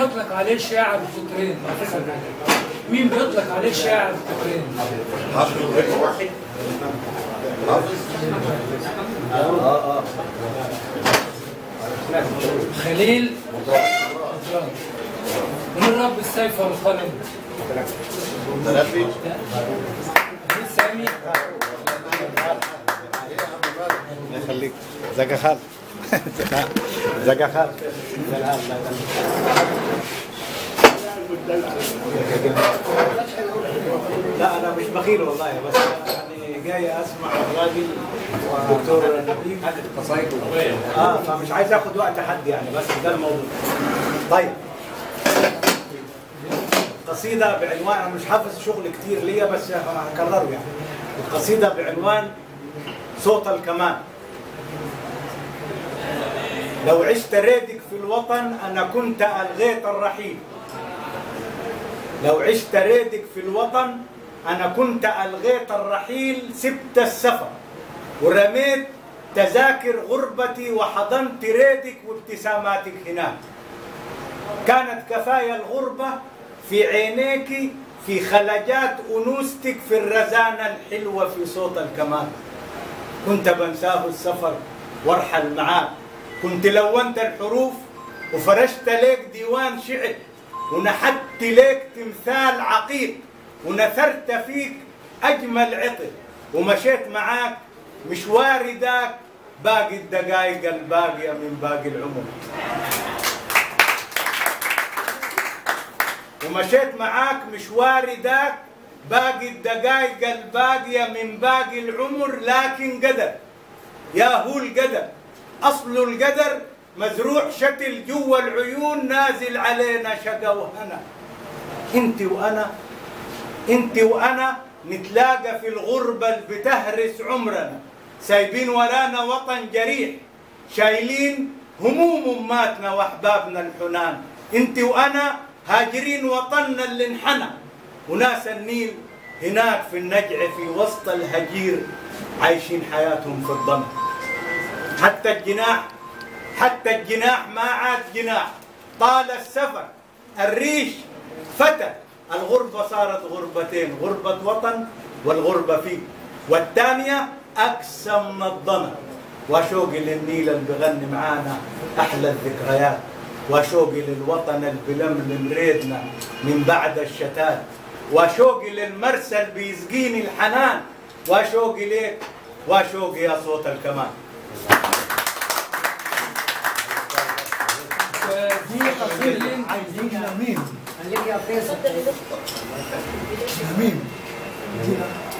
يطلق عليه شاعر القطرين مين بيطلق عليه شاعر القطرين حافظ غير واحد حافظ خليل جبران. من رب السيف والقلم ثلاثة عبد سامي الله يخليك ازيك يا خالد ازيك يا خالد لا انا مش بخيل والله بس يعني جاي اسمع الراجل ودكتور نبيل اه فمش عايز اخد وقت حد يعني بس ده الموضوع طيب قصيدة بعنوان أنا مش حافظ شغل كتير ليا بس هكرره يعني القصيدة بعنوان صوت الكمان لو عشت ريدك في الوطن أنا كنت ألغيت الرحيل لو عشت ريدك في الوطن أنا كنت ألغيت الرحيل سبت السفر ورميت تذاكر غربتي وحضنت ريدك وابتساماتك هناك كانت كفايا الغربة في عينيك في خلجات أنوستك في الرزانة الحلوة في صوت الكمان كنت بنساه السفر وارحل معاك كنت لونت الحروف وفرشت لك ديوان شعر ونحت لك تمثال عقيق ونثرت فيك أجمل عطر ومشيت معاك مشواري ذاك باقي الدقايق الباقية من باقي العمر ومشيت معاك مشواري ذاك باقي الدقايق الباقية من باقي العمر لكن قدر يا هو القدر أصل القدر مزروع شكل جوا العيون نازل علينا شقا وهنا انت وانا انت وانا نتلاقى في الغربة اللي بتهرس عمرنا سايبين ورانا وطن جريح شايلين هموم اماتنا واحبابنا الحنان انت وانا هاجرين وطننا اللي انحنى وناس النيل هناك في النجع في وسط الهجير عايشين حياتهم في الضنا حتى الجناح حتى الجناح ما عاد جناح طال السفر الريش فتى الغربة صارت غربتين غربة وطن والغربة فيه والثانية أقسى من الضنا وشوقي للنيل اللي بغني معانا أحلى الذكريات وشوقي للوطن اللي بلملم ريدنا من بعد الشتات وشوقي للمرسى اللي بيسقيني الحنان وشوقي ليك وشوقي يا صوت الكمان دي قصيدة عايزين مين خليك يا فيصل مين